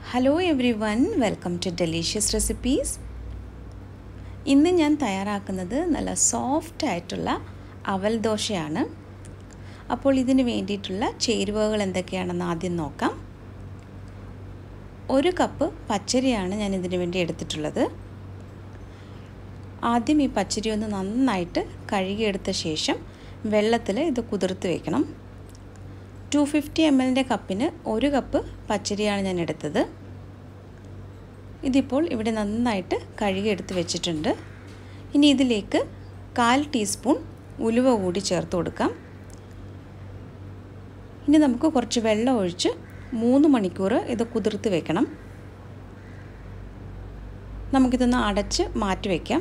hello everyone welcome to delicious recipes ഇന്ന് ഞാൻ തയ്യാറാക്കുന്നത് നല്ല സോഫ്റ്റ് ആയിട്ടുള്ള അവൽ ദോശയാണ് അപ്പോൾ ഇതിന് വേണ്ടിയിട്ടുള്ള ചേരുവകൾ എന്തൊക്കെയാണെന്ന് ആദ്യം നോക്കാം ഒരു കപ്പ് പച്ചരിയാണ് ഞാൻ ഇതിന് വേണ്ടി എടുത്തിട്ടുള്ളത് ആദ്യം ഈ പച്ചരി ഒന്ന് നന്നായിട്ട് കഴുകിയെടുത്ത ശേഷം വെള്ളത്തിൽ ഇത് കുതിർത്ത് വെക്കണം ടു ഫിഫ്റ്റി എം എല്ലിൻ്റെ കപ്പിന് ഒരു കപ്പ് പച്ചരിയാണ് ഞാൻ എടുത്തത് ഇതിപ്പോൾ ഇവിടെ നന്നായിട്ട് കഴുകിയെടുത്ത് വെച്ചിട്ടുണ്ട് ഇനി ഇതിലേക്ക് കാൽ ടീസ്പൂൺ ഉലുവ കൂടി ചേർത്ത് കൊടുക്കാം ഇനി നമുക്ക് കുറച്ച് വെള്ളം ഒഴിച്ച് മൂന്ന് മണിക്കൂർ ഇത് കുതിർത്ത് വെക്കണം നമുക്കിതൊന്ന് അടച്ച് മാറ്റി വയ്ക്കാം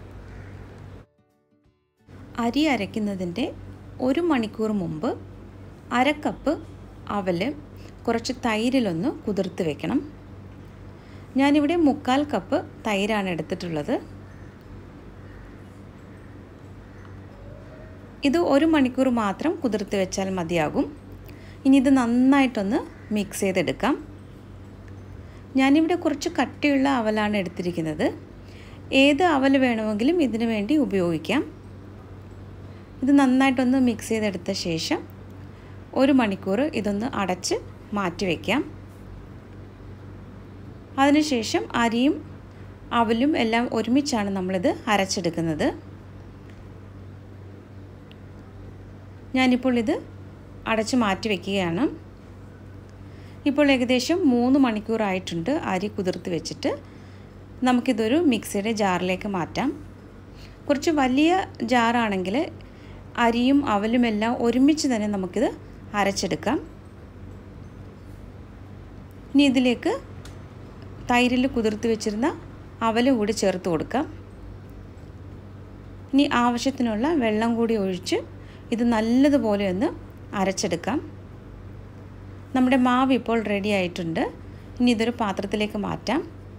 അരി അരയ്ക്കുന്നതിൻ്റെ ഒരു മണിക്കൂർ മുമ്പ് അര കപ്പ് അവൽ കുറച്ച് തൈരിലൊന്ന് കുതിർത്ത് വെക്കണം ഞാനിവിടെ മുക്കാൽ കപ്പ് തൈരാണ് എടുത്തിട്ടുള്ളത് ഇത് ഒരു മണിക്കൂർ മാത്രം കുതിർത്ത് വെച്ചാൽ മതിയാകും ഇനി ഇത് നന്നായിട്ടൊന്ന് മിക്സ് ചെയ്തെടുക്കാം ഞാനിവിടെ കുറച്ച് കട്ടിയുള്ള അവലാണ് എടുത്തിരിക്കുന്നത് ഏത് അവൽ വേണമെങ്കിലും ഇതിനു വേണ്ടി ഉപയോഗിക്കാം ഇത് നന്നായിട്ടൊന്ന് മിക്സ് ചെയ്തെടുത്ത ശേഷം ഒരു മണിക്കൂർ ഇതൊന്ന് അടച്ച് മാറ്റി വയ്ക്കാം അതിനുശേഷം അരിയും അവലും എല്ലാം ഒരുമിച്ചാണ് നമ്മളിത് അരച്ചെടുക്കുന്നത് ഞാനിപ്പോൾ ഇത് അടച്ച് മാറ്റി വയ്ക്കുകയാണ് ഇപ്പോൾ ഏകദേശം മൂന്ന് മണിക്കൂറായിട്ടുണ്ട് അരി കുതിർത്ത് വെച്ചിട്ട് നമുക്കിതൊരു മിക്സിയുടെ ജാറിലേക്ക് മാറ്റാം കുറച്ച് വലിയ ജാറാണെങ്കിൽ അരിയും അവലും എല്ലാം ഒരുമിച്ച് തന്നെ നമുക്കിത് അരച്ചെടുക്കാം ഇനി ഇതിലേക്ക് തൈരിൽ കുതിർത്ത് വെച്ചിരുന്ന അവൽ കൂടി ചേർത്ത് കൊടുക്കാം ഇനി ആവശ്യത്തിനുള്ള വെള്ളം കൂടി ഒഴിച്ച് ഇത് നല്ലതുപോലെ ഒന്ന് അരച്ചെടുക്കാം നമ്മുടെ മാവ് ഇപ്പോൾ റെഡി ആയിട്ടുണ്ട് ഇനി ഇതൊരു പാത്രത്തിലേക്ക് മാറ്റാം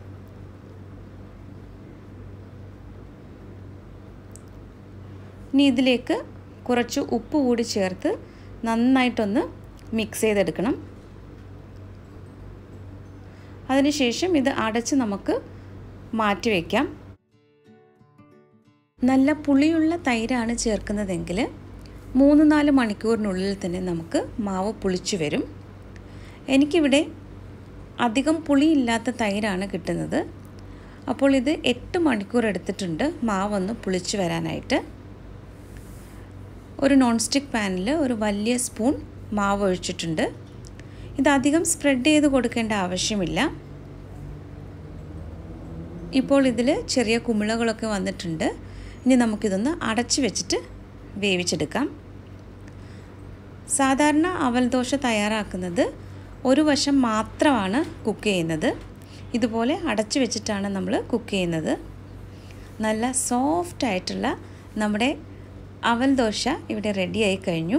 ഇനി ഇതിലേക്ക് കുറച്ച് ഉപ്പ് കൂടി ചേർത്ത് നന്നായിട്ടൊന്ന് മിക്സ് ചെയ്തെടുക്കണം അതിനുശേഷം ഇത് അടച്ച് നമുക്ക് മാറ്റി വയ്ക്കാം നല്ല പുളിയുള്ള തൈരാണ് ചേർക്കുന്നതെങ്കിൽ മൂന്ന് നാല് മണിക്കൂറിനുള്ളിൽ തന്നെ നമുക്ക് മാവ് പുളിച്ചു വരും എനിക്കിവിടെ അധികം പുളിയില്ലാത്ത തൈരാണ് കിട്ടുന്നത് അപ്പോൾ ഇത് എട്ട് മണിക്കൂർ എടുത്തിട്ടുണ്ട് മാവൊന്ന് പുളിച്ചു വരാനായിട്ട് ഒരു നോൺ സ്റ്റിക്ക് പാനിൽ ഒരു വലിയ സ്പൂൺ മാവ് ഒഴിച്ചിട്ടുണ്ട് ഇതധികം സ്പ്രെഡ് ചെയ്ത് കൊടുക്കേണ്ട ആവശ്യമില്ല ഇപ്പോൾ ഇതിൽ ചെറിയ കുമിളകളൊക്കെ വന്നിട്ടുണ്ട് ഇനി നമുക്കിതൊന്ന് അടച്ചു വെച്ചിട്ട് വേവിച്ചെടുക്കാം സാധാരണ അവൽ ദോശ തയ്യാറാക്കുന്നത് ഒരു വശം മാത്രമാണ് കുക്ക് ചെയ്യുന്നത് ഇതുപോലെ അടച്ചു വെച്ചിട്ടാണ് നമ്മൾ കുക്ക് ചെയ്യുന്നത് നല്ല സോഫ്റ്റ് ആയിട്ടുള്ള നമ്മുടെ അവൽ ദോശ ഇവിടെ റെഡിയായി കഴിഞ്ഞു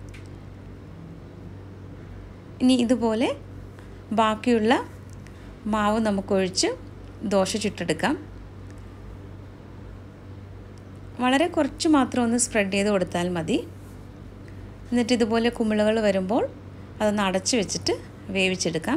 ഇനി ഇതുപോലെ ബാക്കിയുള്ള മാവ് നമുക്കൊഴിച്ച് ദോശ ചുട്ടെടുക്കാം വളരെ കുറച്ച് മാത്രം ഒന്ന് സ്പ്രെഡ് ചെയ്ത് കൊടുത്താൽ മതി എന്നിട്ട് ഇതുപോലെ കുമിളകൾ വരുമ്പോൾ അതൊന്ന് അടച്ചു വെച്ചിട്ട് വേവിച്ചെടുക്കാം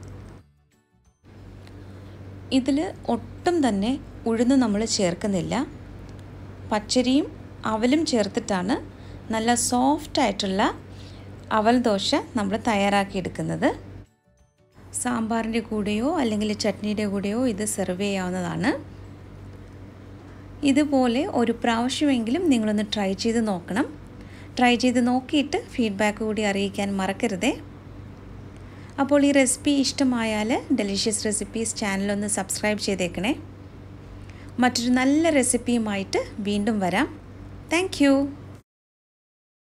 ഇതിൽ ഒട്ടും തന്നെ ഉഴുന്ന് നമ്മൾ ചേർക്കുന്നില്ല പച്ചരിയും അവലും ചേർത്തിട്ടാണ് നല്ല സോഫ്റ്റ് ആയിട്ടുള്ള അവൽ ദോശ നമ്മൾ തയ്യാറാക്കിയെടുക്കുന്നത് സാമ്പാറിൻ്റെ കൂടെയോ അല്ലെങ്കിൽ ചട്നിയുടെ കൂടെയോ ഇത് സെർവ് ചെയ്യാവുന്നതാണ് ഇതുപോലെ ഒരു പ്രാവശ്യമെങ്കിലും നിങ്ങളൊന്ന് ട്രൈ ചെയ്ത് നോക്കണം ട്രൈ ചെയ്ത് നോക്കിയിട്ട് ഫീഡ്ബാക്ക് കൂടി അറിയിക്കാൻ മറക്കരുതേ അപ്പോൾ ഈ റെസിപ്പി ഇഷ്ടമായാൽ ഡെലിഷ്യസ് റെസിപ്പീസ് ചാനലൊന്ന് സബ്സ്ക്രൈബ് ചെയ്തേക്കണേ മറ്റൊരു നല്ല റെസിപ്പിയുമായിട്ട് വീണ്ടും വരാം താങ്ക്